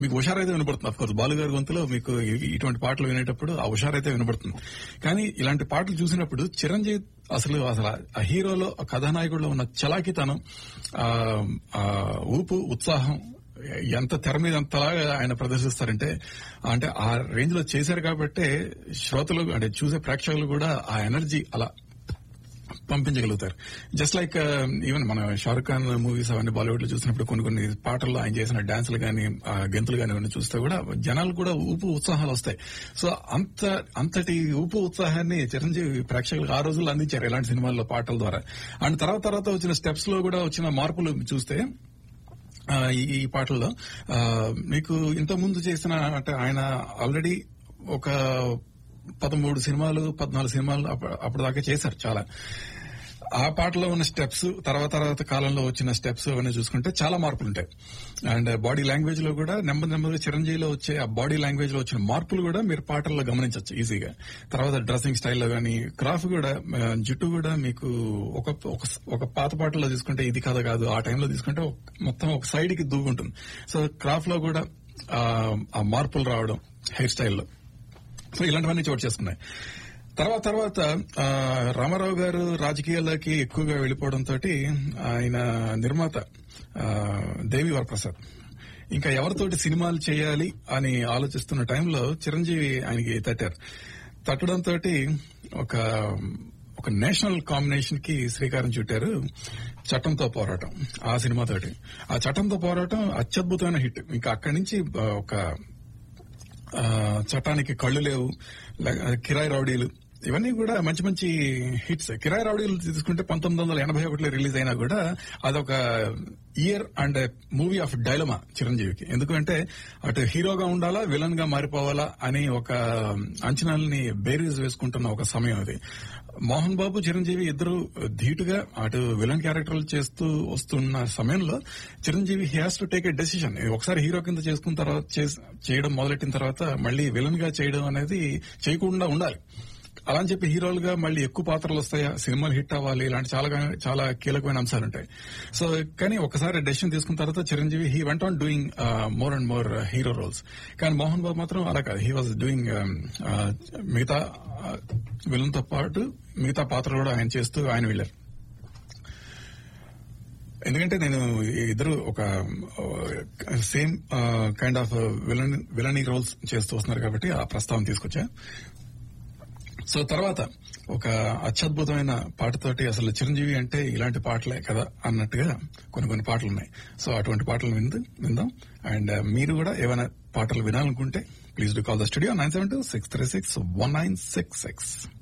మీకు హుషారైతే వినపడుతుంది of course Balu గారి గొంతులో మీకు ఇ- ఇటువంటి పాటలు వినేటప్పుడు ఆ హుషారైతే వినపడుతుంది కానీ ఇలాంటి పాటలు చూసినప్పుడు చిరంజీవి అసలు అసలు ఆ హీరోలో ఆ కథానాయకుడిలో ఉన్న చలాకితనం ఆ ఆ ఊపు ఉత్సాహం ఎంత తెర మీద అంతలాగా ఆయన ప్రదర్శిస్తారంటే అంటే ఆ రేంజ్ లో చేశారు కాబట్టి శ్రోతలు అంటే చూసే ప్రేక్షకులు కూడా ఆ ఎనర్జీ అలా పంపించగలుగుతారు జస్ట్ లైక్ ఈవెన్ మన షారుఖ్ ఖాన్ మూవీస్ అవన్నీ బాలీవుడ్ లో చూసినప్పుడు కొన్ని కొన్ని పాటల్లో ఆయన చేసిన డాన్సులు కానీ గెంతులు కానీ అవన్నీ చూస్తే కూడా జనాలు కూడా ఊపు ఉత్సాహాలు వస్తాయి సో అంత అంతటి ఊపు ఉత్సాహాన్ని చిరంజీవి ప్రేక్షకులకు ఆ రోజుల్లో అందించారు ఇలాంటి సినిమాల్లో పాటల ద్వారా అండ్ తర్వాత తర్వాత వచ్చిన స్టెప్స్ లో కూడా వచ్చిన మార్పులు చూస్తే ఆ, ఈ ఈ పాటల్లో ఆ, మీకు ఇంత ముందు చేసిన అంటే ఆయన ఆల్రెడీ ఒక పదమూడు సినిమాలు పద్నాలుగు సినిమాలు అప్ప- అప్పటిదాకా చేశారు చాలా ఆ పాటలో ఉన్న స్టెప్స్ తర్వాత తర్వాత కాలంలో వచ్చిన స్టెప్స్ అవన్నీ చూసుకుంటే చాలా మార్పులు ఉంటాయి అండ్ బాడీ లాంగ్వేజ్ లో కూడా నెమ్మది నెమ్మదిగా చిరంజీవిలో వచ్చే ఆ బాడీ లాంగ్వేజ్ లో వచ్చిన మార్పులు కూడా మీరు పాటల్లో గమనించవచ్చు ఈజీగా తర్వాత డ్రెస్సింగ్ స్టైల్లో కానీ క్రాఫ్ కూడా ఆ, జుట్టు కూడా మీకు ఒక ఒక- ఒక పాత పాటలో తీసుకుంటే ఇది కథ కాదు ఆ టైంలో తీసుకుంటే ఒక- మొత్తం ఒక సైడ్ కి దూకుంటుంది సో క్రాఫ్ లో కూడా ఆ, ఆ మార్పులు రావడం హెయిర్ స్టైల్లో సో ఇలాంటివన్నీ చోటు చేసుకున్నాయి తర్వాత తర్వాత ఆ, రామారావు గారు రాజకీయాల్లోకి ఎక్కువగా వెళ్లిపోవడంతో ఆయన నిర్మాత ఆ, దేవి వరప్రసాద్ ఇంకా ఎవరితోటి సినిమాలు చేయాలి అని ఆలోచిస్తున్న టైంలో చిరంజీవి ఆయనకి తట్టారు తట్టడంతో ఒక ఒక నేషనల్ కాంబినేషన్ కి శ్రీకారం చుట్టారు చట్టంతో పోరాటం ఆ సినిమాతోటి ఆ చట్టంతో పోరాటం అత్యద్భుతమైన హిట్ ఇంకా అక్కడి నుంచి ఆ, ఒక ఆ, చట్టానికి కళ్ళు లేవు లే- కిరాయి రౌడీలు ఇవన్నీ కూడా మంచి మంచి హిట్స్ కిరాయి రౌడీలు తీసుకుంటే పంతొమ్మిది వందల ఎనభై ఒకటిలో రిలీజ్ అయినా కూడా అదొక year and movie of dilemma చిరంజీవికి ఎందుకంటే అటు హీరోగా ఉండాలా విలన్ గా మారిపోవాలా అని ఒక అంచనాలని బేరీజ్ వేసుకుంటున్న ఒక సమయం అది మోహన్ బాబు చిరంజీవి ఇద్దరు ధీటుగా అటు విలన్ క్యారెక్టర్లు చేస్తూ వస్తున్న సమయంలో Chiranjeevi has to take a decision ఒకసారి హీరో కింద చేసుకున్న తర్వాత చేస్- చేయడం మొదలెట్టిన తర్వాత మళ్ళీ విలన్ గా చేయడం అనేది చేయకుండా ఉండాలి అలా అని చెప్పి హీరోలుగా మళ్ళీ ఎక్కువ పాత్రలు వస్తాయా సినిమాలు హిట్ అవ్వాలి ఇలాంటి చాలా చాలా కీలకమైన అంశాలు ఉంటాయి సో కానీ ఒకసారి డెసిషన్ తీసుకున్న తర్వాత Chiranjeevi he went on doing more and more hero roles కానీ మోహన్ బాబు మాత్రం అలా కాదు హీ వాజ్ డూయింగ్ మిగతా విలన్ తో పాటు మిగతా పాత్రలు కూడా ఆయన చేస్తూ ఆయన వెళ్ళారు ఎందుకంటే నేను ఈ ఇద్దరు ఒక same kind of villain villainy roles చేస్తూ వస్తున్నారు కాబట్టి ఆ ప్రస్తావన తీసుకొచ్చా సో తర్వాత ఒక అత్యద్భుతమైన పాటతోటి అసలు చిరంజీవి అంటే ఇలాంటి పాటలే కదా అన్నట్టుగా కొన్ని కొన్ని పాటలు ఉన్నాయి సో అటువంటి పాటలు విందు విందాం అండ్ మీరు కూడా ఏమైనా పాటలు వినాలనుకుంటే please do call the studio nine seven two six three six one nine six six